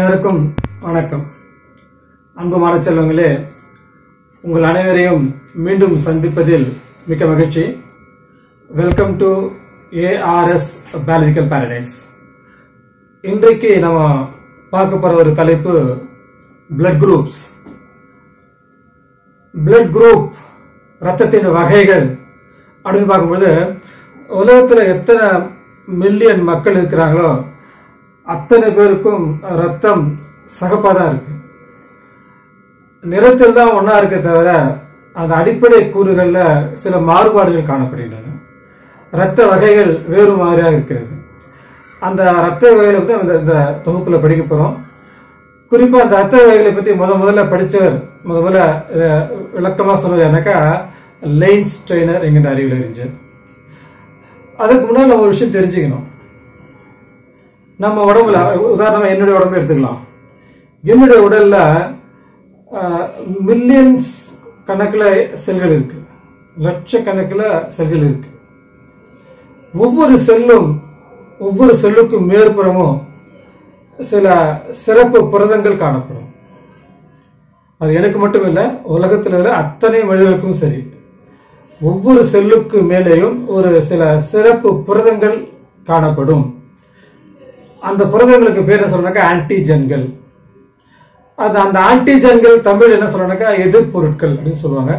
அனைவருக்கும் வணக்கம் அன்புமான செல்வங்களே உங்கள் அனைவரையும் மீண்டும் சந்திப்பதில் மிக்க மகிழ்ச்சி welcome to ARS pelagical paradise இன்றைக்கு நம்ம பார்க்க போற ஒரு தலைப்பு பிளட் குரூப்ஸ் பிளட் குரூப் ரத்தத்தின் வகைகள் அப்படின்னு பார்க்கும்போது உலகத்துல எத்தனை மில்லியன் மக்கள் இருக்கிறாங்களோ அத்தனை பேருக்கும் ரத்தம் சகப்பா தான் இருக்கு நிறத்தில் தான் ஒன்றா இருக்க தவிர அந்த அடிப்படை கூறுகளில் சில மாறுபாடுகள் காணப்படுகின்றன ரத்த வகைகள் வேறு மாதிரியாக இருக்கிறது அந்த ரத்த வகைகளை பற்றி அந்த இந்த தொகுப்பில் படிக்க போகிறோம் குறிப்பாக அந்த ரத்த வகைகளை பற்றி முத முதல்ல படித்தவர் முத முதல்ல இதை விளக்கமாக சொன்னது எனக்கா லைன் ஸ்ட்ரெயினர் என்கின்ற அறிவில் அறிஞர் அதுக்கு முன்னால் நம்ம ஒரு விஷயம் தெரிஞ்சுக்கணும் நம்ம உடம்புல உதாரணமா என்னுடைய உடம்பு எடுத்துக்கலாம் என்னுடைய உடல்ல மில்லியன்ஸ் கணக்குல செல்கள் இருக்கு லட்சக்கணக்கில் செல்கள் இருக்கு ஒவ்வொரு செல்லும் ஒவ்வொரு செல்லுக்கும் மேற்புறமும் சில சிறப்பு புரதங்கள் காணப்படும் அது எனக்கு மட்டும் இல்ல உலகத்தில் உள்ள அத்தனை மனிதர்களுக்கும் சரி ஒவ்வொரு செல்லுக்கு மேலேயும் ஒரு சில சிறப்பு புரதங்கள் காணப்படும் அந்த புரதங்களுக்கு பேர் என்ன சொல்றாங்க ஆன்டிஜன்கள் அது அந்த ஆன்டிஜன்கள் தமிழ் என்ன சொல்றாங்க எதிர்பொருட்கள் அப்படின்னு சொல்லுவாங்க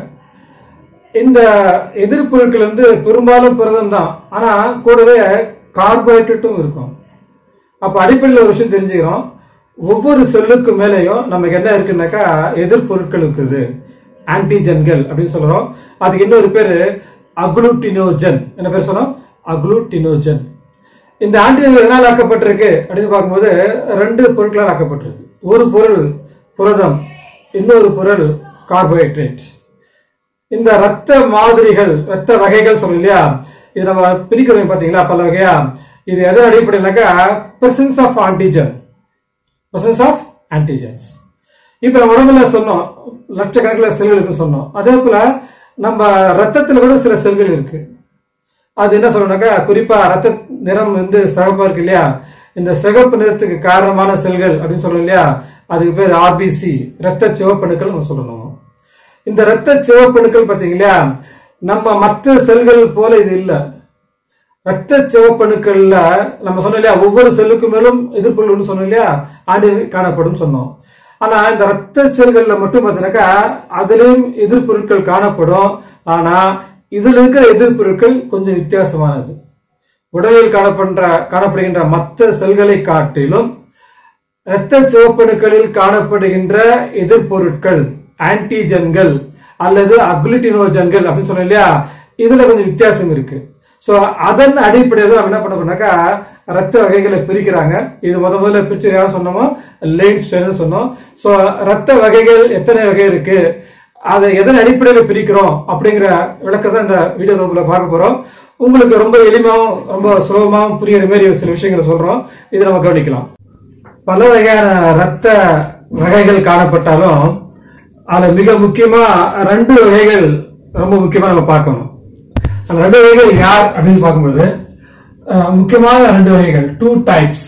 இந்த எதிர்பொருட்கள் வந்து பெரும்பாலும் புரதம் தான் ஆனா கூடவே கார்போஹைட்ரேட்டும் இருக்கும் அப்ப அடிப்படையில் ஒரு விஷயம் தெரிஞ்சுக்கிறோம் ஒவ்வொரு செல்லுக்கு மேலேயும் நமக்கு என்ன இருக்குன்னாக்கா எதிர்பொருட்கள் இருக்குது ஆன்டிஜன்கள் அப்படின்னு சொல்றோம் அதுக்கு இன்னொரு பேரு அக்ளூட்டினோஜன் என்ன பேர் சொன்னோம் அக்ளூட்டினோஜன் இந்த ஆன்டிஜன்கள் எதனால் ஆக்கப்பட்டிருக்கு அப்படின்னு பார்க்கும்போது ரெண்டு பொருட்களால் ஆக்கப்பட்டிருக்கு ஒரு பொருள் புரதம் இன்னொரு பொருள் கார்போஹைட்ரேட் இந்த ரத்த மாதிரிகள் ரத்த வகைகள் சொல்றோம் இல்லையா இது நம்ம பிரிக்கிறோம் பாத்தீங்களா பல வகையா இது எதன் அடிப்படையிலாக்கா presence of antigen presence of antigens இப்ப நம்ம உடம்புல சொன்னோம் லட்சக்கணக்கில் செல்களுக்கு சொன்னோம் அதே போல நம்ம ரத்தத்துல கூட சில செல்கள் இருக்கு அது என்ன சொல்லணும்னாக்கா குறிப்பா ரத்த நிறம் வந்து சிகப்பா இருக்கு இல்லையா இந்த சிகப்பு நிறத்துக்கு காரணமான செல்கள் அப்படின்னு சொல்றோம் இல்லையா அதுக்கு பேர் ஆர்பிசி ரத்த சிவப்பணுக்கள் நம்ம சொல்லணும் இந்த ரத்த சிவப்பணுக்கள் பாத்தீங்களா நம்ம மற்ற செல்கள் போல இது இல்ல ரத்த சிவப்பணுக்கள்ல நம்ம சொன்னோம் இல்லையா ஒவ்வொரு செல்லுக்கு மேலும் எதிர்ப்புகள் சொன்னோம் இல்லையா ஆண்டு காணப்படும் சொன்னோம் ஆனா இந்த ரத்த செல்கள்ல மட்டும் பாத்தீங்கன்னாக்கா அதுலயும் எதிர்ப்பொருட்கள் காணப்படும் ஆனா இதுல இருக்கிற எதிர்ப்பொருட்கள் கொஞ்சம் வித்தியாசமானது உடலில் காணப்படுகின்ற காணப்படுகின்ற மற்ற செல்களை காட்டிலும் இரத்த சிவப்பணுக்களில் காணப்படுகின்ற எதிர்ப்பொருட்கள் ஆன்டிஜன்கள் அல்லது அக்ளுட்டினோஜன்கள் அப்படின்னு சொன்னோம் இல்லையா இதுல கொஞ்சம் வித்தியாசம் இருக்கு சோ அதன் அடிப்படையில் நம்ம என்ன பண்ண போனாக்கா ரத்த வகைகளை பிரிக்கிறாங்க இது முத முதல்ல பிரிச்சு யாரும் சொன்னோமோ லைன் ஸ்ட்ரெயின் சொன்னோம் சோ ரத்த வகைகள் எத்தனை வகை இருக்கு அதை எதன் அடிப்படையில் பிரிக்கிறோம் அப்படிங்கிற விளக்கத்தை இந்த வீடியோ தொகுப்புல பார்க்க போறோம் உங்களுக்கு ரொம்ப எளிமையாவும் ரொம்ப சுலபமாவும் புரியுற மாதிரி சில விஷயங்களை சொல்றோம் இதை நம்ம கவனிக்கலாம் பல வகையான ரத்த வகைகள் காணப்பட்டாலும் அதுல மிக முக்கியமா ரெண்டு வகைகள் ரொம்ப முக்கியமா நம்ம பார்க்கணும் அந்த ரெண்டு வகைகள் யார் அப்படின்னு பார்க்கும்போது முக்கியமான ரெண்டு வகைகள் டூ டைப்ஸ்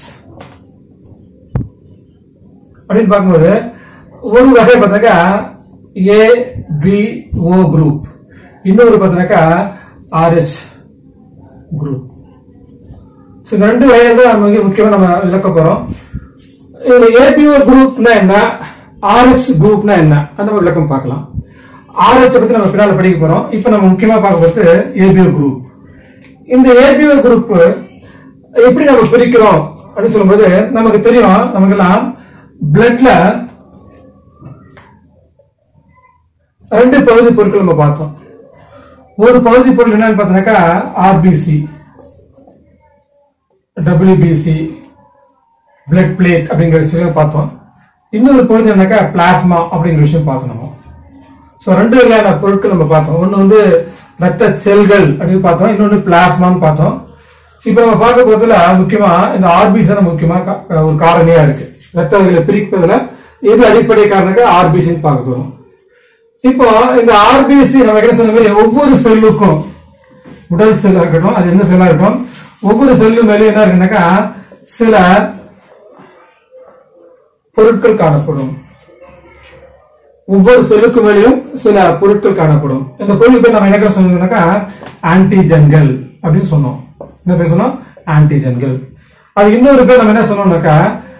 அப்படின்னு பார்க்கும்போது ஒரு வகை பார்த்தாக்கா ஏ பி ஓ குரூப் இன்னொரு பார்த்தீங்கன்னாக்கா ஆர்ஹெச் குரூப் இந்த ரெண்டு வகையை தான் மிக முக்கியமா நம்ம விளக்க போறோம் இதுல ஏபிஓ குரூப்னா என்ன ஆர்எஸ் குரூப்னா என்ன அந்த மாதிரி விளக்கம் பார்க்கலாம் ஆர்எச் பத்தி நம்ம பின்னால படிக்க போறோம் இப்ப நம்ம முக்கியமா பார்க்க போறது ஏபிஓ குரூப் இந்த ஏபிஓ குரூப் எப்படி நம்ம பிரிக்கிறோம் அப்படின்னு சொல்லும்போது நமக்கு தெரியும் நமக்கெல்லாம் பிளட்ல ரெண்டு பகுதி பொருட்கள் நம்ம பார்த்தோம் ஒரு பகுதி பொருள் என்னன்னு பார்த்தோம்னாக்கா ஆர்பிசி டபிள்யூபிசி பிளட் பிளேட் அப்படிங்கிற விஷயம் பார்த்தோம் இன்னொரு பகுதி என்னக்கா பிளாஸ்மா அப்படிங்கிற விஷயம் பார்த்தோம் நம்ம ஸோ ரெண்டு வகையான பொருட்கள் நம்ம பார்த்தோம் ஒன்று வந்து ரத்த செல்கள் அப்படின்னு பார்த்தோம் இன்னொன்று பிளாஸ்மான்னு பார்த்தோம் இப்போ நம்ம பார்க்க போறதுல முக்கியமா இந்த ஆர்பிசி தான் முக்கியமா ஒரு காரணியா இருக்கு ரத்த வகைகளை பிரிப்பதுல எது அடிப்படை காரணங்க ஆர்பிசின்னு பார்க்க போறோம் இப்போ இந்த ஆர்பிசி நம்ம என்ன சொன்ன மாதிரி ஒவ்வொரு செல்லுக்கும் உடல் செல்லா இருக்கட்டும் அது என்ன செல்லா இருக்கட்டும் ஒவ்வொரு செல்லும் மேலே என்ன இருக்குனாக்கா சில பொருட்கள் காணப்படும் ஒவ்வொரு செல்லுக்கு மேலேயும் சில பொருட்கள் காணப்படும் இந்த பொருள் பேர் நம்ம என்ன சொன்னோம்னாக்கா ஆன்டிஜன்கள் அப்படின்னு சொன்னோம் என்ன பேர் சொன்னோம் ஆன்டிஜன்கள் அது இன்னொரு பேர் நம்ம என்ன சொன்னோம்னாக்கா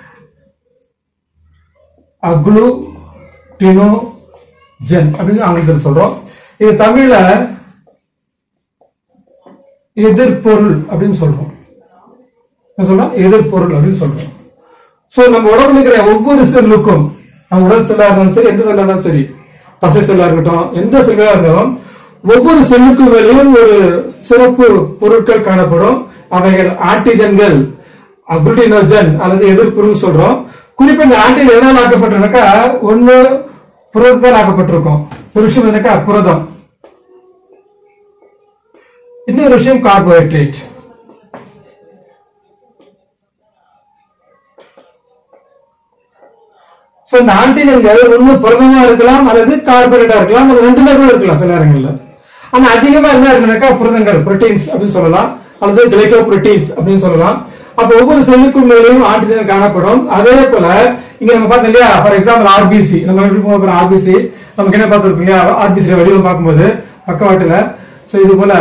அக்ளு டினோ ஜென் அப்படின்னு ஆங்கிலத்தில் சொல்றோம் இது தமிழ்ல எதிர்பொருள் அப்படின்னு சொல்றோம் என்ன சொல்றோம் எதிர்பொருள் அப்படின்னு சொல்றோம் சோ நம்ம உடம்புல இருக்கிற ஒவ்வொரு செல்லுக்கும் அது உடல் செல்லா இருந்தாலும் சரி எந்த செல்லா இருந்தாலும் சரி தசை செல்லா இருக்கட்டும் எந்த செல்லா இருந்தாலும் ஒவ்வொரு செல்லுக்கு மேலேயும் ஒரு சிறப்பு பொருட்கள் காணப்படும் அவைகள் ஆன்டிஜன்கள் அகுல்டினோஜன் அல்லது எதிர்ப்புன்னு சொல்றோம் குறிப்பா இந்த ஆன்டிஜன் எதனால் ஆக்கப்பட்டிருக்கா ஒண்ணு புரதத்தால் ஆக்கப்பட்டிருக்கும் ஒரு விஷயம் என்னக்கா புரதம் இன்னொரு விஷயம் கார்போஹைட்ரேட் சோ இந்த ஆன்டிஜன்கள் ஒண்ணு புரதமா இருக்கலாம் அல்லது கார்போஹைட்ரேட்டா இருக்கலாம் அது ரெண்டுமே கூட இருக்கலாம் சில நேரங்கள்ல ஆனா அதிகமா என்ன இருக்குனாக்கா புரதங்கள் புரோட்டீன்ஸ் அப்படின்னு சொல்லலாம் அல்லது கிளைகோ புரோட்டீன்ஸ் அப்படின்னு சொல்லலாம் அப்ப ஒவ்வொரு செல்லுக்கும் மேலேயும் ஆன்டிஜன் காணப்படும் அதே போல இங்க நம்ம பார்த்தோம் இல்லையா ஃபார் எக்ஸாம்பிள் ஆர்பிசி நம்ம எப்படி போகிறோம் ஆர்பிசி நமக்கு என்ன பார்த்துருக்கோம் இல்லையா ஆர்பிசி வடிவம் பார்க்கும்போது பக்கவாட்டுல சோ இது போல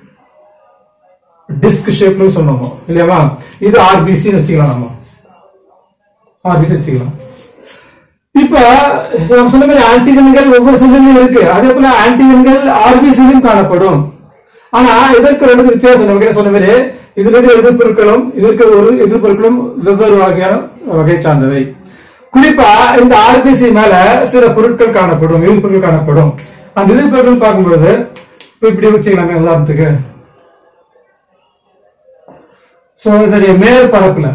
டிஸ்க் ஷேப்னு சொன்னோம் இல்லையாமா இது ஆர்பிசின்னு வச்சுக்கலாம் நம்ம ஆர்பிசி வச்சுக்கலாம் இப்ப நம்ம சொன்ன மாதிரி ஆன்டிஜன்கள் ஒவ்வொரு செல்லிலும் இருக்கு அதே போல ஆன்டிஜன்கள் ஆர்பிசிலும் காணப்படும் ஆனா இதற்கு ரெண்டு வித்தியாசம் நம்ம சொன்ன மாதிரி இதுல இருக்கிற எதிர்ப்பொருட்களும் இது இருக்கிற ஒரு எதிர்ப்பொருட்களும் வெவ்வேறு வகையான வகை சார்ந்தவை குறிப்பா இந்த ஆர்பிசி மேல சில பொருட்கள் காணப்படும் எதிர்ப்பொருட்கள் காணப்படும் அந்த எதிர்ப்பொருட்கள் பார்க்கும்போது இப்ப இப்படி வச்சுக்கலாங்க உதாரணத்துக்கு சோ இதனுடைய மேற்பரப்புல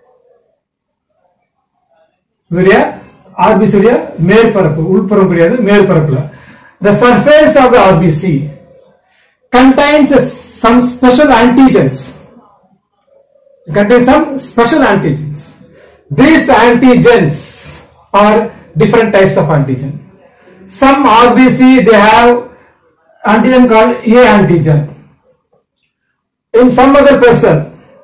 இதனுடைய ஆர்பிசியுடைய மேற்பரப்பு உள்புறம் கிடையாது மேற்பரப்புல the surface of the RBC contains some special antigens it contains some special antigens these antigens are different types of antigen some RBC they have antigen called A antigen in some other person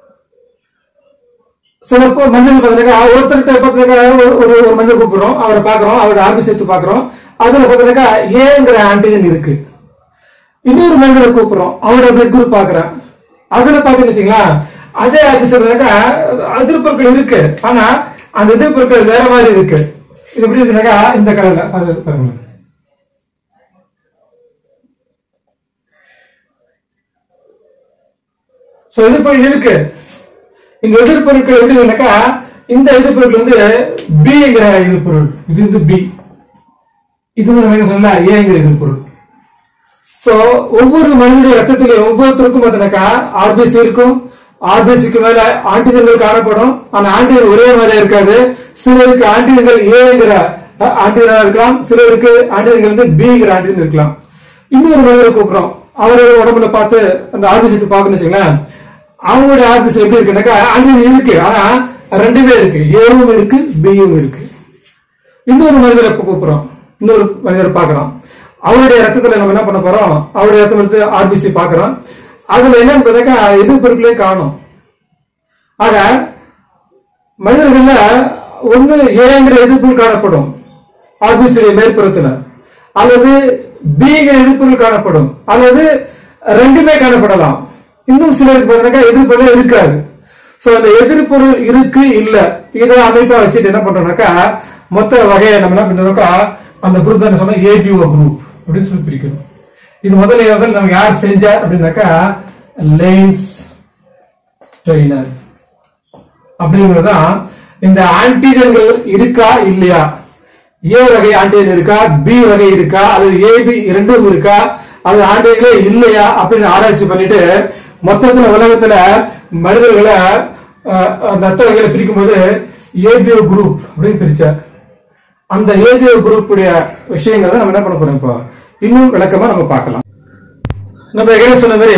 சில இப்போ மஞ்சள் பார்த்தீங்கன்னா ஒருத்தர்கிட்ட பார்த்தீங்கன்னா ஒரு ஒரு ஒரு மஞ்சள் கூப்பிடுறோம் அவரை பார்க்குறோம் அவரோட ஆர்பி சேர்த்து பார்க்குறோம் அதுல பார்த்தீங்கன்னா ஏங்கிற ஆன்டிஜன் இருக்கு இன்னொரு மனிதரை கூப்பிடுறோம் அவரோட பிளட் குரூப் பார்க்குறேன் அதுல பார்த்தீங்கன்னு வச்சுங்களா அதே ஆர்பி சேர்த்தாக்கா எதிர்ப்பொருட்கள் இருக்கு ஆனா அந்த எதிர்ப்பொருட்கள் வேற மாதிரி இருக்கு இது எப்படி இருக்குனாக்கா இந்த கலர்ல அது பாருங்க சோ எதிர்ப்பொருள் இருக்கு இந்த எதிர்ப்பொருட்கள் எப்படி இருக்குனாக்கா இந்த எதிர்ப்பொருட்கள் வந்து பிங்கிற எதிர்ப்பொருள் இது வந்து பி இது வந்து நம்ம என்ன சொல்லலாம் ஏங்கிற எதிர்ப்பொருள் சோ ஒவ்வொரு மனிதனுடைய ரத்தத்திலையும் ஒவ்வொருத்தருக்கும் பார்த்தீங்கன்னாக்கா ஆர்பிசி இருக்கும் ஆர்பிசிக்கு மேல ஆன்டிஜன்கள் காணப்படும் ஆனா ஆன்டிஜன் ஒரே மாதிரியா இருக்காது சிலருக்கு ஆன்டிஜன்கள் ஏங்கிற ஆன்டிஜனா இருக்கலாம் சிலருக்கு ஆன்டிஜன்கள் வந்து பிங்கிற ஆன்டிஜன் இருக்கலாம் இன்னொரு மனிதரை கூப்பிடுறோம் அவரை உடம்புல பார்த்து அந்த ஆர்பிசி பார்க்கணும்னு வச்சுங்களேன் அவங்களுடைய ஆர்பிசி எப்படி இருக்குனாக்கா ஆன்டிஜன் இருக்கு ஆனா ரெண்டுமே இருக்கு ஏவும் இருக்கு பியும் இருக்கு இன்னொரு மனிதரை இப்ப கூப்பிடுறோம் இன்னொரு மனிதரை பார்க்கிறோம் அவருடைய ரத்தத்துல நம்ம என்ன பண்ண போறோம் அவருடைய ரத்தம் எடுத்து ஆர்பிசி பார்க்கிறோம் அதுல என்னன்னு பார்த்தாக்கா எதிர்ப்பொருட்களே காணும் ஆக மனிதர்கள்ல ஒண்ணு ஏங்கிற எதிர்ப்பொருள் காணப்படும் ஆர்பிசி மேற்புறத்துல அல்லது பிங்கிற எதிர்ப்பொருள் காணப்படும் அல்லது ரெண்டுமே காணப்படலாம் இன்னும் சிலருக்கு பார்த்தீங்கன்னாக்கா எதிர்ப்பொருள் இருக்காது சோ அந்த எதிர்ப்பொருள் இருக்கு இல்ல இதை அமைப்பா வச்சுட்டு என்ன பண்றோம்னாக்கா மொத்த வகையை நம்ம என்ன பண்றோம்னாக்கா அந்த குரூப் தான் சொன்ன ஏபிஓ குரூப் அப்படின்னு சொல்லி பிரிக்கணும் இது முதல்ல முதல்ல நம்ம யார் செஞ்சார் அப்படின்னாக்கா லேன்ஸ் ஸ்டெய்னர் அப்படிங்கிறதுதான் இந்த ஆன்டிஜன்கள் இருக்கா இல்லையா ஏ வகை ஆன்டிஜன் இருக்கா பி வகை இருக்கா அல்லது ஏபி இரண்டும் இருக்கா அது ஆன்டிஜன்களே இல்லையா அப்படின்னு ஆராய்ச்சி பண்ணிட்டு மொத்தத்துல உலகத்துல மனிதர்களை அஹ், அந்த ரத்த வகைகளை பிரிக்கும் போது ஏபிஓ குரூப் அப்படின்னு பிரிச்சார் அந்த ஏபிஓ குரூப் உடைய விஷயங்களை நம்ம என்ன பண்ண போறோம் இப்போ இன்னும் விளக்கமா நம்ம பார்க்கலாம் நம்ம ஏற்கனவே சொன்ன மாதிரி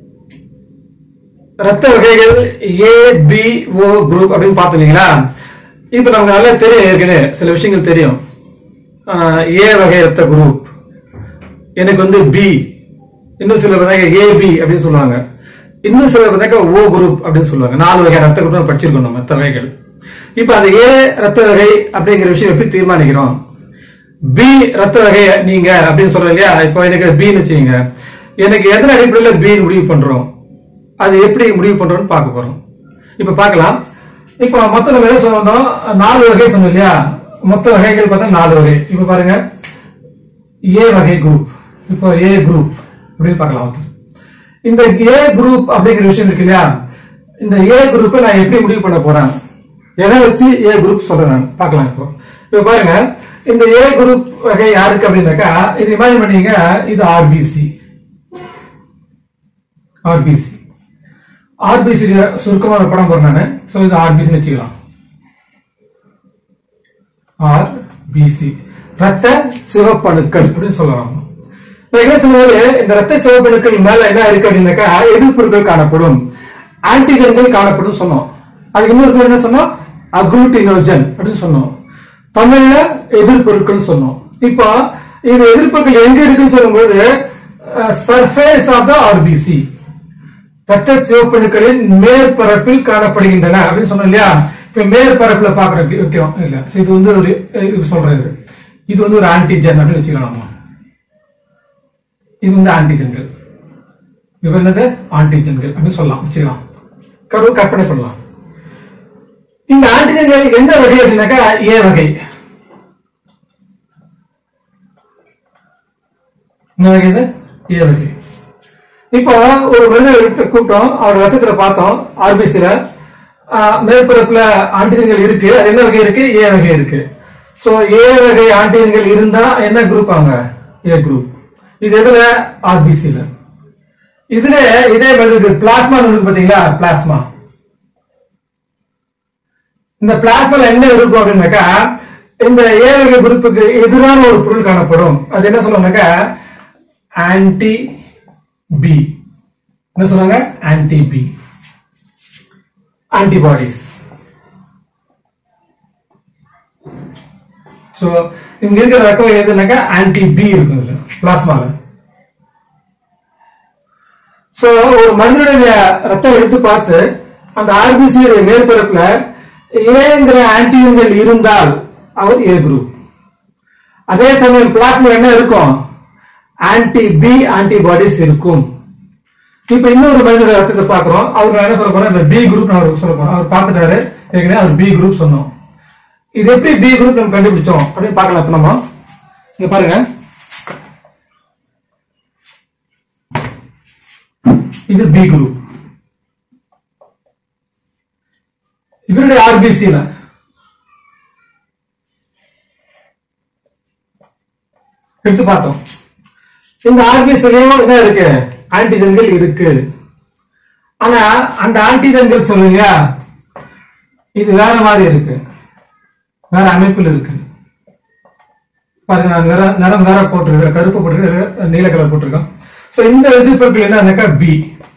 ரத்த வகைகள் ஏ பி ஓ குரூப் அப்படின்னு பார்த்தோம் இல்லைங்களா இப்ப நமக்கு நல்லா தெரியும் ஏற்கனவே சில விஷயங்கள் தெரியும் ஏ வகை ரத்த குரூப் எனக்கு வந்து பி இன்னும் சில வகை ஏபி அப்படின்னு சொல்லுவாங்க இன்னும் சில வகை ஓ குரூப் அப்படின்னு சொல்லுவாங்க நாலு வகை ரத்த குரூப் படிச்சிருக்கோம் நம்ம ரத்த வகைகள் இப்ப அந்த ஏ ரத்த வகை அப்படிங்கிற விஷயம் எப்படி தீர்மானிக்கிறோம் பி ரத்த வகை நீங்க அப்படின்னு சொல்றீங்க இல்லையா இப்போ எனக்கு பின்னு வச்சுக்கீங்க எனக்கு எதன் அடிப்படையில் பி முடிவு பண்றோம் அது எப்படி முடிவு பண்றோம்னு பார்க்க போறோம் இப்ப பார்க்கலாம் இப்போ மொத்தம் நம்ம என்ன சொன்னோம் நாலு வகை சொன்னோம் இல்லையா மொத்த வகைகள் பார்த்தா நாலு வகை இப்ப பாருங்க ஏ வகை குரூப் இப்போ ஏ குரூப் அப்படின்னு பார்க்கலாம் ஒருத்தர். இந்த ஏ குரூப் அப்படிங்கிற விஷயம் இருக்கு இல்லையா இந்த ஏ குரூப்பை நான் எப்படி முடிவு பண்ண போறேன் எதை வச்சு ஏ குரூப் சொல்றேன் நான் பார்க்கலாம் இப்போ இப்போ பாருங்க இந்த ஏ குரூப் வகை யாருக்கு அப்படின்னாக்கா இது இமேஜின் பண்ணீங்க இது ஆர்பிசி ஆர்பிசி ஆர்பிசி சுருக்கமா ஒரு படம் போறேன் நான் சோ இது ஆர்பிசி வச்சுக்கலாம் ஆர்பிசி ரத்த சிவப்பணுக்கள் அப்படின்னு சொல்லலாம் நான் என்ன சொன்னது இந்த ரத்த சிவப்பணுக்கள் மேல என்ன இருக்கு அப்படின்னாக்கா எதிர்ப்புகள் காணப்படும் ஆன்டிஜன்கள் காணப்படும் சொன்னோம் அதுக்கு இன்னொரு பேர் என்ன சொன்னோம் அக்ளூட்டினோஜன் அப்படின்னு சொன்னோம் தமிழ்ல எதிர்ப்பொருட்கள் சொன்னோம் இப்போ இது எதிர்ப்புகள் எங்க இருக்குன்னு சொல்லும்போது சர்ஃபேஸ் ஆஃப் த ஆர்பிசி ரத்த சிவப்பணுக்களின் மேற்பரப்பில் காணப்படுகின்றன அப்படின்னு சொன்னோம் இல்லையா இப்ப மேற்பரப்புல பாக்குறோம் இப்படி வைக்கிறோம் இல்ல So இது வந்து ஒரு அஹ், இது சொல்றது இது வந்து ஒரு ஆன்டிஜன் அப்படின்னு வச்சுக்கலாம் நம்ம இது வந்து ஆன்டிஜன்கள் இது என்னது ஆன்டிஜன்கள் அப்படின்னு சொல்லலாம் வச்சுக்கலாம் கரு கற்பனை பண்ணலாம் இந்த ஆன்டிஜன்கள் எந்த வகை அப்படின்னாக்கா ஏ வகை என்ன வகை இது ஏ வகை இப்போ ஒரு மனிதர் எடுத்து கூப்பிட்டோம் அவர் ரத்தத்துல பார்த்தோம் ஆர்பிசில மேற்பரப்புல ஆன்டிஜன்கள் இருக்கு அது என்ன வகை இருக்கு ஏ வகை இருக்கு சோ ஏ வகை ஆன்டிஜன்கள் இருந்தா என்ன குரூப் அவங்க ஏ குரூப் இது எதுல ஆர்பிசில இதுல இதே மாதிரி பிளாஸ்மா இருக்கு பாத்தீங்களா பிளாஸ்மா இந்த பிளாஸ்மால என்ன இருக்கும் அப்படின்னாக்கா இந்த ஏ வகை குரூப்புக்கு எதிரான ஒரு பொருள் காணப்படும் அது என்ன சொல்லுவாங்கன்னாக்கா ஆன்டி பி என்ன சொல்றாங்க ஆன்டி பி ஆன்டிபாடிஸ் சோ இங்க இருக்கிற ரகம் எதுனாக்கா ஆன்டி பி இருக்கும் இதுல பிளாஸ்மால சோ ஒரு மனிதனுடைய ரத்தம் எடுத்து பார்த்து அந்த ஆர்பிசி மேற்பரப்புல ஏங்கிற ஆன்டிஜன்கள் இருந்தால் அவர் ஏ குரூப் அதே சமயம் பிளாஸ்மா என்ன இருக்கும் ஆன்டி பி ஆன்டிபாடிஸ் இருக்கும் இப்ப இன்னொரு மனிதனுடைய ரத்தத்தை பாக்குறோம் அவருக்கு என்ன சொல்ல போறோம் இந்த பி குரூப் நான் அவருக்கு சொல்ல போறோம் அவர் பார்த்துட்டாரு ஏற்கனவே அவர் பி குரூப் சொன்னோம் இது எப்படி பி குரூப் நம்ம கண்டுபிடிச்சோம் அப்படின்னு பார்க்கலாம் இப்ப நம்ம இங்க பாருங்க இது பி குரூப் இவருடைய ஆர்பிசில எடுத்து பார்த்தோம் இந்த ஆர்பிசிலையும் என்ன இருக்கு ஆன்டிஜன்கள் இருக்கு ஆனா அந்த ஆன்டிஜன்கள் சொல்லுங்க இது வேற மாதிரி இருக்கு வேற அமைப்பில் இருக்கு பாருங்க நான் நிற நிறம் வேற போட்டிருக்கேன் கருப்பு போட்டிருக்கேன் நீல கலர் போட்டிருக்கேன் சோ இந்த எதிர்ப்புகள் என்னன்னாக்கா பி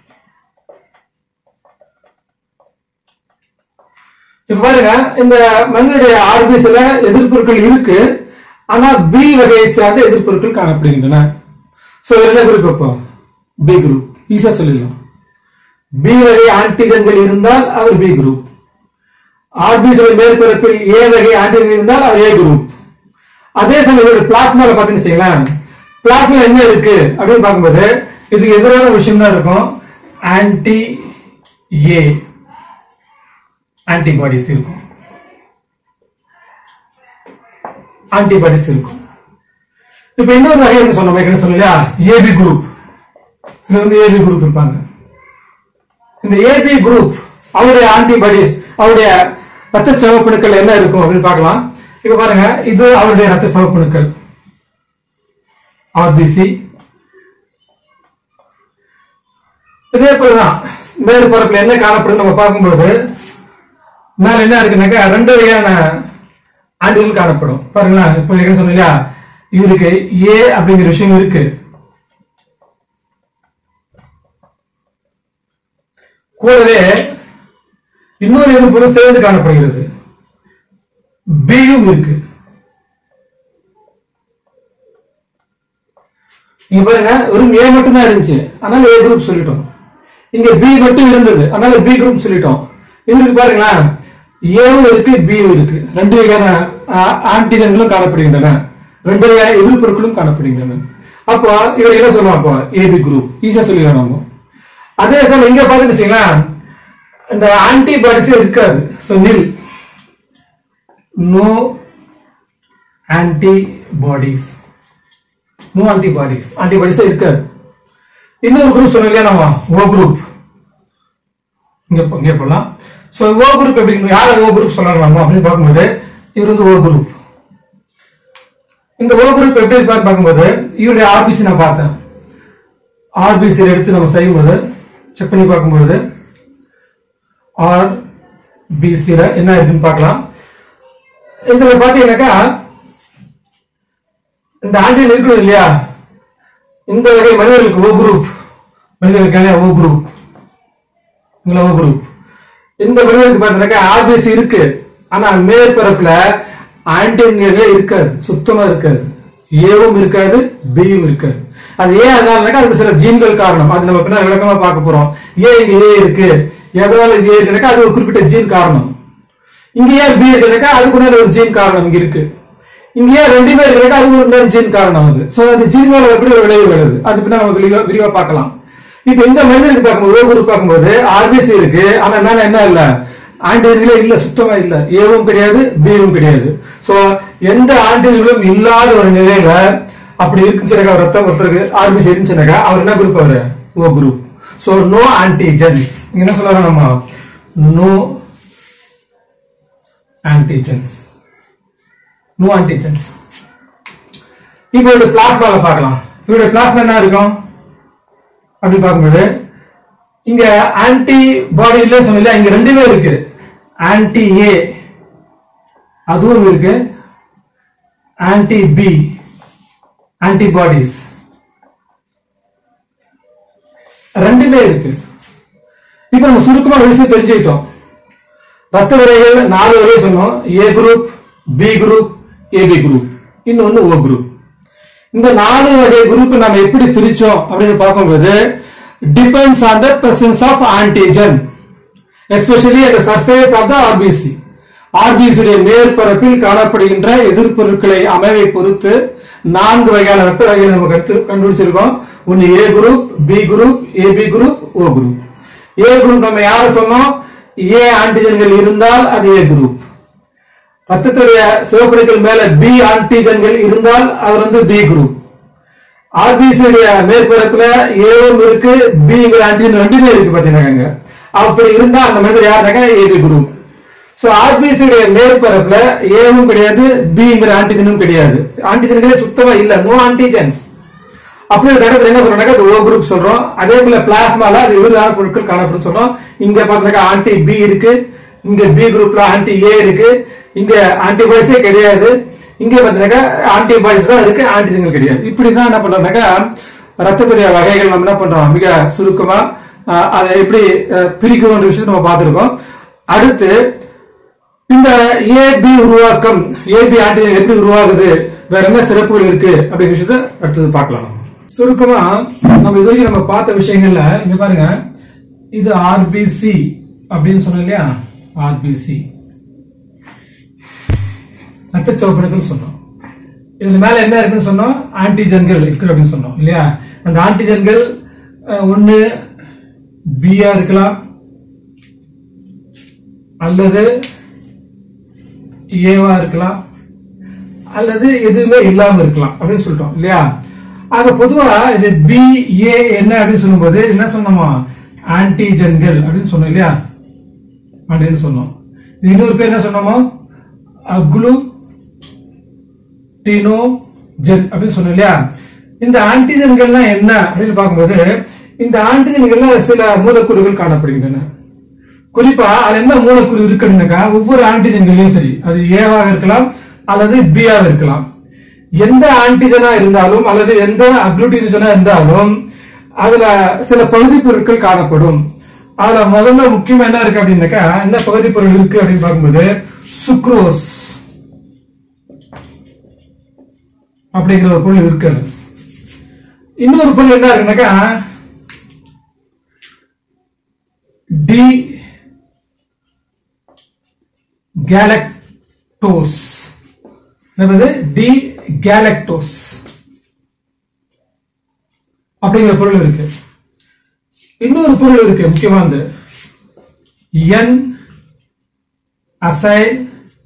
இப்ப பாருங்க இந்த மனிதனுடைய ஆர்பிஸ்ல எதிர்ப்பொருட்கள் இருக்கு ஆனா பி வகையை சார்ந்த எதிர்ப்பொருட்கள் காணப்படுகின்றன சோ என்ன குரூப் அப்போ பி குரூப் ஈஸியா சொல்லிடலாம் பி வகை ஆன்டிஜன்கள் இருந்தால் அவர் பி குரூப் ஆர்பிசில மேற்பரப்பில் ஏ வகை ஆன்டிஜன் இருந்தால் அவர் ஏ குரூப் அதே சமயம் பிளாஸ்மால பாத்தீங்கன்னு வச்சுங்களேன் பிளாஸ்மா என்ன இருக்கு அப்படின்னு பார்க்கும்போது இதுக்கு எதிரான விஷயம் தான் இருக்கும் ஆன்டி ஏ ஆன்டிபாடிஸ் இருக்கும் ஆன்டிபாடிஸ் இருக்கும் இப்ப இன்னொரு வகை என்ன சொன்னோம் என்ன சொன்னோம் ஏபி குரூப் சில வந்து ஏபி குரூப் இருப்பாங்க இந்த ஏபி குரூப் அவருடைய ஆன்டிபாடிஸ் அவருடைய ரத்த சிவப்பணுக்கள் என்ன இருக்கும் அப்படின்னு பார்க்கலாம் இப்ப பாருங்க இது அவருடைய ரத்த சிவப்பணுக்கள் ஆர்பிசி இதே போலதான் மேற்பரப்புல என்ன காணப்படுது நம்ம பார்க்கும்போது மேல என்ன இருக்குனாக்கா ரெண்டு வகையான ஆண்டுகள் காணப்படும் பாருங்களேன் இப்ப என்ன சொன்னீங்க இல்லையா இவருக்கு ஏ அப்படிங்கிற விஷயம் இருக்கு கூடவே இன்னொரு எதிர்ப்பு சேர்ந்து காணப்படுகிறது பியும் இருக்கு இங்க பாருங்க வெறும் ஏ மட்டும் தான் இருந்துச்சு அதனால ஏ குரூப் சொல்லிட்டோம் இங்க பி மட்டும் இருந்தது அதனால பி குரூப் சொல்லிட்டோம் இவருக்கு பாருங்களேன் ஏவும் இருக்கு பியும் இருக்கு ரெண்டு வகையான ஆன்டிஜன்களும் காணப்படுகின்றன ரெண்டு வகையான எதிர்ப்பொருட்களும் காணப்படுகின்றன அப்போ இவர் என்ன சொல்லுவோம் அப்போ ஏபி குரூப் ஈஸியா சொல்லிடலாம் நம்ம அதே சார் இங்க பாத்துக்கிட்டீங்களா இந்த ஆன்டிபாடிஸே இருக்காது so nil no antibodies no antibodies ஆன்டிபாடிஸே இருக்காது இன்னொரு குரூப் சொன்னோம் இல்லையா நம்ம ஓ குரூப் இங்க போ- இங்க போலாம் சோ ஓ குரூப் எப்படி யார ஓ குரூப் சொல்லலாம் அப்படின்னு பார்க்கும்போது இவர் வந்து ஓ குரூப் இந்த ஓ குரூப் எப்படி இருப்பார் பார்க்கும்போது இவருடைய ஆர்பிசி நான் பார்த்தேன் ஆர்பிசி எடுத்து நம்ம செய்யும்போது செக் பண்ணி பார்க்கும்போது ஆர் பிசில என்ன இருக்குன்னு பார்க்கலாம் இதுல பாத்தீங்கன்னாக்கா இந்த ஆன்டிஜன் இருக்கணும் இல்லையா இந்த வகை மனிதர்களுக்கு ஓ குரூப் மனிதர்களுக்கான ஓ குரூப் இங்களா ஓ குரூப் இந்த மனிதர்களுக்கு பார்த்தீங்கன்னாக்கா ஆர்பிசி இருக்கு ஆனா மேற்பரப்புல ஆன்டிஜன்களே இருக்காது சுத்தமா இருக்காது ஏவும் இருக்காது பியும் இருக்காது அது ஏன் அதனாலனாக்கா அதுக்கு சில ஜீன்கள் காரணம் அது நம்ம பின்னாடி விளக்கமா பார்க்க போறோம் ஏன் இங்க ஏ இருக்கு எதனால இது ஏ இருக்குனாக்கா அது ஒரு குறிப்பிட்ட ஜீன் காரணம் இங்க ஏன் பி இருக்குனாக்கா அதுக்கு உண்டான ஒரு ஜீன் காரணம் இங்க இருக்கு இங்க ஏன் ரெண்டுமே இருக்குனாக்கா அது ஒரு உண்டான ஜீன் காரணம் அது சோ அந்த ஜீன் மேல எப்படி ஒரு விளைவு வருது அது பின்னா நம்ம விரிவா விரிவா பார்க்கலாம் இப்ப இந்த மனிதனுக்கு பார்க்கும்போது ஓ குரூப் பார்க்கும்போது ஆர்பிசி இருக்கு ஆனா மேல என்ன இல்ல ஆன்டிஜன்களே இல்ல சுத்தமா இல்ல ஏவும் கிடையாது பியும் கிடையாது சோ எந்த ஆன்டிஜன்களும் இல்லாத ஒரு நிலையில அப்படி இருக்குச்சுனாக்கா ரத்தம் ஒருத்தருக்கு ஆர்பிசி இருந்துச்சுனாக்கா அவர் என்ன குரூப் அவரு O group so no antigens இங்க என்ன சொல்றாங்க நம்ம நோ ஆன்டிஜென்ஸ் நோ ஆன்டிஜென்ஸ் இப்போ இவருடைய பிளாஸ்மால பார்க்கலாம் இவருடைய பிளாஸ்மா என்ன இருக்கும் அப்படி பார்க்கும்போது இங்க ஆன்டி பாடி இல்லைன்னு சொன்னீங்க இங்க ரெண்டுமே இருக்கு ஆன்டி ஏ அதுவும் இருக்கு ஆன்டி பி ஆன்டிபாடிஸ் ரெண்டுமே இருக்கு இப்போ நம்ம சுருக்கமா ஒரு விஷயம் தெரிஞ்சுக்கிட்டோம் ரத்த வரைகள் நாலு வரை சொன்னோம் A group B group AB group இன்னொன்னு ஓ குரூப் இந்த நாலு வகை குரூப் நம்ம எப்படி பிரிச்சோம் அப்படின்னு பார்க்கும்போது depends on the presence of antigen especially at the surface of the RBC RBC உடைய மேற்பரப்பில் காணப்படுகின்ற எதிர்ப்பொருட்களை அமைவை பொறுத்து நான்கு வகையான ரத்த வகைகளை நம்ம கற்று கண்டுபிடிச்சிருக்கோம் ஒன்னு A group B group AB group O group A group நம்ம யார சொன்னோம் ஏ ஆன்டிஜன்கள் இருந்தால் அது ஏ குரூப் ரத்தத்துடைய சிவப்பணுக்கள் மேல பி ஆன்டிஜன்கள் இருந்தால் அவர் வந்து பி குரூப் ஆர்பிசி உடைய மேற்பரப்புல ஏவும் இருக்கு பிங்கிற ஆன்டிஜன் ரெண்டுமே இருக்கு பாத்தீங்கன்னா அப்படி இருந்தா அந்த மனிதர் யாருனாக்கா ஏபி குரூப் சோ ஆர்பிசி உடைய மேற்பரப்புல ஏவும் கிடையாது பிங்கிற ஆன்டிஜனும் கிடையாது ஆன்டிஜன்களே சுத்தமா இல்ல நோ ஆன்டிஜன்ஸ் அப்படி ஒரு இடத்துல என்ன சொல்றோம்னாக்கா அது ஓ குரூப் சொல்றோம் அதே போல பிளாஸ்மால அது விருதான பொருட்கள் காணப்படும் சொல்றோம் இங்க பாத்தீங்கன்னா ஆன்டி பி இருக்கு இங்க பி குரூப்ல ஆன்டி ஏ இருக்கு இங்க ஆன்டிபாய்ஸே கிடையாது இங்க பாத்தீங்கன்னாக்கா ஆன்டிபாய்ஸ் தான் இருக்கு ஆன்டிஜன்கள் கிடையாது இப்படிதான் என்ன பண்றோம்னாக்கா ரத்தத்துடைய வகைகள் நம்ம என்ன பண்றோம் மிக சுருக்கமா அஹ், அதை எப்படி அஹ், பிரிக்கிறோம்ன்ற விஷயத்தை நம்ம பார்த்திருக்கோம் அடுத்து இந்த ஏபி உருவாக்கம் ஏபி ஆன்டிஜன் எப்படி உருவாகுது வேற என்ன சிறப்புகள் இருக்கு அப்படிங்கிற விஷயத்த அடுத்தது பார்க்கலாம் நம்ம. சுருக்கமா நம்ம இது வரைக்கும் நம்ம பார்த்த விஷயங்கள்ல இங்க பாருங்க இது ஆர்பிசி அப்படின்னு சொன்னோம் இல்லையா ஆர்பிசி ரத்த சவப்பணுக்கள் சொன்னோம் இதுல மேல என்ன இருக்குன்னு சொன்னோம் ஆன்டிஜன்கள் இருக்கு அப்படின்னு சொன்னோம் இல்லையா அந்த ஆன்டிஜன்கள் அஹ், ஒண்ணு பியா இருக்கலாம் அல்லது ஏவா இருக்கலாம் அல்லது எதுவுமே இல்லாம இருக்கலாம் அப்படின்னு சொல்லிட்டோம் இல்லையா ஆக பொதுவா இது பி ஏ என்ன அப்படின்னு சொல்லும்போது என்ன சொன்னோமா ஆன்டிஜன்கள் அப்படின்னு சொன்னோம் இல்லையா அப்படின்னு சொன்னோம் இது இன்னொரு பேர் என்ன சொன்னோமோ அக்ளு டினோ ஜென் அப்படின்னு சொன்னோம் இல்லையா இந்த ஆன்டிஜன்கள்லாம் என்ன அப்படின்னு பார்க்கும்போது இந்த ஆன்டிஜன்கள்ல சில மூலக்கூறுகள் காணப்படுகின்றன குறிப்பா அது என்ன மூலக்கூறு இருக்குன்னாக்கா ஒவ்வொரு ஆன்டிஜன்களையும் சரி அது ஏவாக இருக்கலாம் அல்லது பியாக இருக்கலாம் எந்த ஆன்டிஜனா இருந்தாலும் அல்லது எந்த அக்ளூட்டினிஜனா இருந்தாலும் அதுல சில பகுதி பொருட்கள் காணப்படும் அதுல முதல்ல முக்கியமா என்ன இருக்கு அப்படின்னாக்கா என்ன பகுதி பொருள் இருக்கு அப்படின்னு பார்க்கும்போது சுக்ரோஸ் அப்படிங்கிற ஒரு பொருள் இருக்கிறது இன்னொரு பொருள் என்ன இருக்குனாக்கா டி கேலக்டோஸ் என்னது டி கேலக்டோஸ் அப்படிங்கிற பொருள் இருக்கு இன்னொரு பொருள் இருக்கு முக்கியமானது N acyl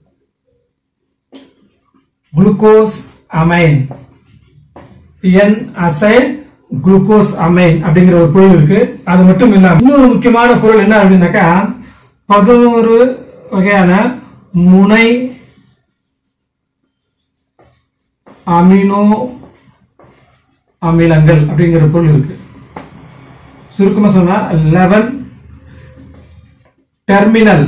glucosamine N acyl glucosamine அப்படிங்கிற ஒரு பொருள் இருக்கு அது மட்டும் இல்லாம இன்னொரு முக்கியமான பொருள் என்ன அப்படின்னாக்கா பதினோரு வகையான முனை அமினோ அமிலங்கள் அப்படிங்கிற பொருள் இருக்கு சுருக்கமா சொன்னா லெவன் டெர்மினல்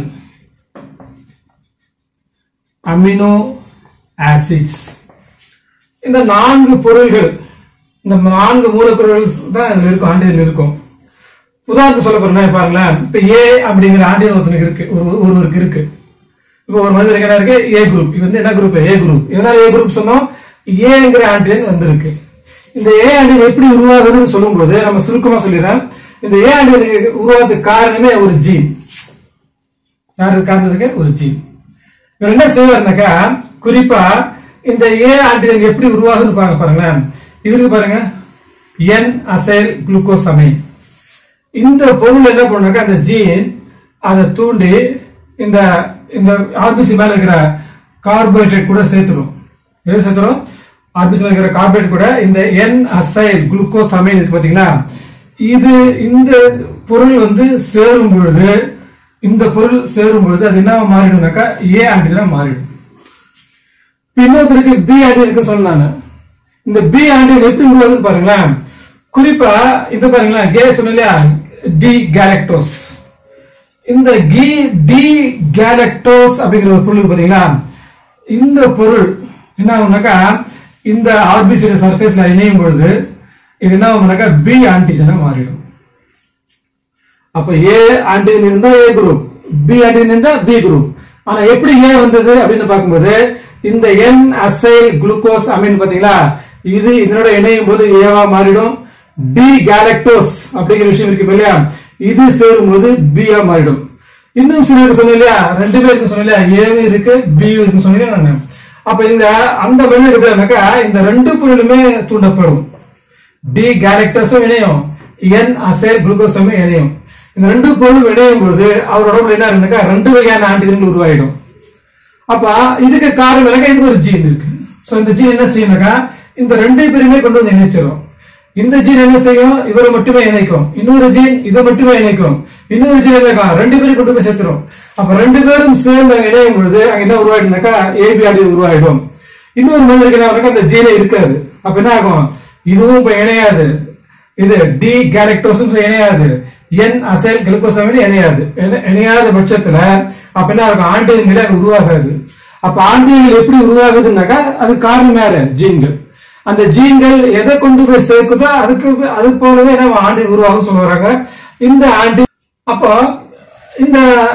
அமினோ ஆசிட்ஸ் இந்த நான்கு பொருள்கள் இந்த நான்கு மூலப்பொருள்கள் தான் இதுல இருக்கும் ஆண்டியல் இருக்கும் உதாரணத்துக்கு சொல்ல போறேன்னா பாருங்களேன் இப்ப ஏ அப்படிங்கிற ஆண்டியல் ஒருத்தனுக்கு இருக்கு ஒரு ஒருவருக்கு இருக்கு இப்போ ஒரு மனிதருக்கு என்ன இருக்கு ஏ குரூப் இது வந்து என்ன குரூப் ஏ குரூப் இதனால ஏ குரூப் சொன்னோம் ஏங்கிற ஆண்டியன் வந்திருக்கு இந்த ஏ ஆண்டியன் எப்படி உருவாகுதுன்னு சொல்லும்போது நம்ம சுருக்கமா சொல்லிடுறேன் இந்த ஏ ஆண்டியன் உருவாகிறதுக்கு காரணமே ஒரு ஜீன் யாருக்கு காரணத்துக்கு ஒரு ஜீன் இவர் என்ன செய்வாருனாக்கா குறிப்பா இந்த ஏ ஆன்டிஜன் எப்படி உருவாகுதுன்னு பாருங்க பாருங்களேன் இதுக்கு பாருங்க என் அசைல் குளுக்கோஸ் அமைன் இந்த பொருள் என்ன பண்ணுனாக்கா அந்த ஜீன் அதை தூண்டி இந்த இந்த ஆர்பிசி மேல இருக்கிற கார்போஹைட்ரேட் கூட சேர்த்துடும் எது சேர்த்துடும் ஆர்பிசி மேல இருக்கிற கார்போஹைட்ரேட் கூட இந்த என் அசைல் குளுக்கோஸ் அமைன் இருக்கு பாத்தீங்களா இது இந்த பொருள் வந்து சேரும் பொழுது இந்த பொருள் சேரும் பொழுது அது என்ன மாறிடும்னாக்கா ஏ ஆன்டிஜனா மாறிடும் இப்ப இன்னொருத்தருக்கு பி ஆன்டிஜன் இருக்கு சொன்னாங்க இந்த பி ஆன்டிஜன் எப்படி உருவாகுதுன்னு பாருங்களேன் குறிப்பா இது பாருங்களேன் கே சொன்ன இல்லையா டி கேலக்டோஸ் இந்த கி டி கேலக்டோஸ் அப்படிங்கிற ஒரு பொருள் இருக்கு பாத்தீங்களா இந்த பொருள் என்ன ஆகும்னாக்கா இந்த ஆர்பிசி சர்ஃபேஸ்ல இணையும் பொழுது இது என்ன ஆகும்னாக்கா பி ஆன்டிஜனா மாறிடும் அப்ப ஏ ஆன்டிஜன் இருந்தா ஏ குரூப் பி ஆன்டிஜன் இருந்தா பி குரூப் ஆனா எப்படி ஏ வந்தது அப்படின்னு பார்க்கும்போது இந்த என் அசைல் குளுக்கோஸ் அமீன் பாத்தீங்களா இது இதனோட இணையும் போது ஏவா மாறிடும் டி கேலக்டோஸ் அப்படிங்கிற விஷயம் இருக்கு இல்லையா இது சேரும் போது பியா மாறிடும் இன்னும் சிலருக்கு சொன்னேன் இல்லையா ரெண்டு பேருக்கு சொன்னேன் இல்லையா ஏவும் இருக்கு பியும் இருக்கு சொன்னேன் நான் அப்ப இந்த அந்த மனிதர் எப்படின்னாக்கா இந்த ரெண்டு பொருளுமே தூண்டப்படும் டி கேரக்டர்ஸும் இணையும் என் அசைல் குளுக்கோஸும் இணையும் இந்த ரெண்டு பொருளும் இணையும் பொழுது அவர் உடம்புல என்ன இருக்குனாக்கா ரெண்டு வகையான ஆன்டிஜன் உருவாயிடும் அப்ப இதுக்கு காரணம் என்னக்கா இதுக்கு ஒரு ஜீன் இருக்கு சோ இந்த ஜீன் என்ன செய்யும்னாக்கா இந்த ரெண்டு பேருமே கொண்டு வந்து இணைச்சிடும் இந்த ஜீன் என்ன செய்யும் இவரை மட்டுமே இணைக்கும் இன்னொரு ஜீன் இதை மட்டுமே இணைக்கும் இன்னொரு ஜீன் இணைக்கும் ரெண்டு பேரும் கொண்டு போய் சேர்த்துரும் அப்ப ரெண்டு பேரும் சேர்ந்து அங்க இணையும் பொழுது அங்க என்ன உருவாயிடும்னாக்கா ஏபி ஆடி உருவாயிடும் இன்னொரு மனிதருக்கு என்ன ஆகும்னாக்கா அந்த ஜீனே இருக்காது அப்ப என்ன ஆகும் இதுவும் இப்ப இணையாது இது டி கேரக்டோஸ் இணையாது என் அசைல் கிளுக்கோசமின் இணையாது இணை- இணையாத பட்சத்துல அப்ப என்ன இருக்கும் ஆண்டியன் நிலை உருவாகாது அப்ப ஆண்டியங்கள் எப்படி உருவாகுதுன்னாக்கா அது காரணம் யாரு ஜீன்கள் அந்த ஜீன்கள் எதை கொண்டு போய் சேர்க்குதோ அதுக்கு அது போலவே நம்ம ஆண்டியன் உருவாகும் சொல்லுவாங்க இந்த ஆண்டி அப்போ இந்த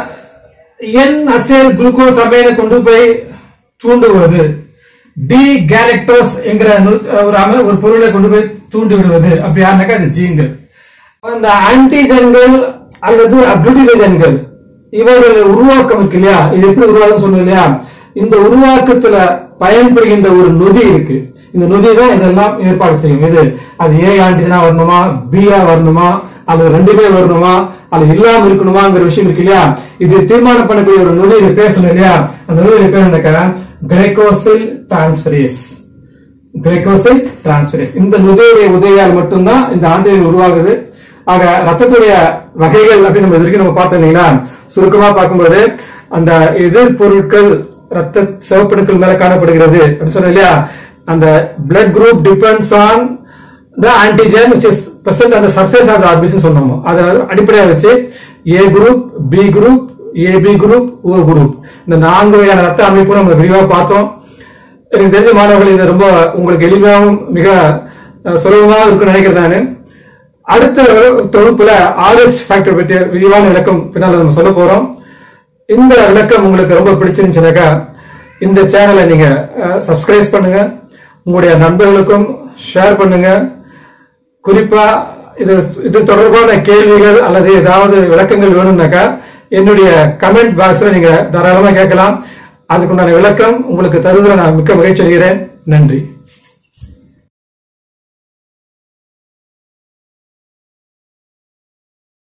என் அசைல் குளுக்கோஸ் அமைனை கொண்டு போய் தூண்டுவது டி கேலக்டோஸ் என்கிற நு- ஒரு அம ஒரு பொருளை கொண்டு போய் தூண்டி விடுவது அப்படி யாருனாக்கா அது ஜீன்கள் அந்த ஆன்டிஜன்கள் அல்லது அப்ளூட்டிகஜன்கள் இவர்கள் உருவாக்கம் இருக்கு இல்லையா இது எப்படி உருவாக்கம் சொன்னோம் இல்லையா இந்த உருவாக்கத்துல பயன்படுகின்ற ஒரு நொதி இருக்கு இந்த நொதி தான் இதெல்லாம் ஏற்பாடு செய்யும் இது அது ஏ ஆன்டிஜனா வரணுமா பியா வரணுமா அல்லது ரெண்டு பேர் வரணுமா அல்லது இல்லாம இருக்கணுமாங்கிற விஷயம் இருக்கு இல்லையா இது தீர்மானம் பண்ணக்கூடிய ஒரு நொதியில பேர் சொன்னேன் இல்லையா அந்த நொதியில பேர் என்னக்கா கிளைகோசில் டிரான்ஸ்பரேஸ் கிளைகோசைட் டிரான்ஸ்பரேஸ் இந்த நுதையுடைய உதவியால் மட்டும்தான் இந்த ஆண்டியல் உருவாகுது ஆக ரத்தத்துடைய வகைகள் அப்படின்னு நம்ம இதுவரைக்கும் நம்ம பார்த்தோம் இல்லைங்களா சுருக்கமா பார்க்கும்போது அந்த எதிர் பொருட்கள் ரத்த சிவப்பணுக்கள் மேல காணப்படுகிறது அப்படின்னு சொன்னோம் இல்லையா அந்த blood group depends on the antigen which is present on the surface of the RBC சொன்னோம் அதை அடிப்படையாக வச்சு A group B group AB group O group இந்த நான்கு வகையான ரத்த அமைப்பு நம்ம விரிவா பார்த்தோம் எனக்கு தெரிஞ்ச மாணவர்கள் இது ரொம்ப உங்களுக்கு எளிமையாகவும் மிக அஹ், சுலபமாக இருக்கும்னு நினைக்கிறேன் நானு அடுத்த தொகுப்புல ஆர்எச் ஃபேக்டர் பற்றிய விரிவான விளக்கம் பின்னால் நம்ம சொல்ல போறோம் இந்த விளக்கம் உங்களுக்கு ரொம்ப பிடிச்சிருந்துச்சுனாக்கா இந்த சேனலை நீங்க சப்ஸ்கிரைப் பண்ணுங்க உங்களுடைய நண்பர்களுக்கும் ஷேர் பண்ணுங்க குறிப்பா இது இது தொடர்பான கேள்விகள் அல்லது ஏதாவது விளக்கங்கள் வேணும்னாக்கா என்னுடைய கமெண்ட் பாக்ஸ்ல நீங்க தாராளமா கேட்கலாம் அதுக்குண்டான விளக்கம் உங்களுக்கு தருவதில் நான் மிக்க மகிழ்ச்சி அடைகிறேன் நன்றி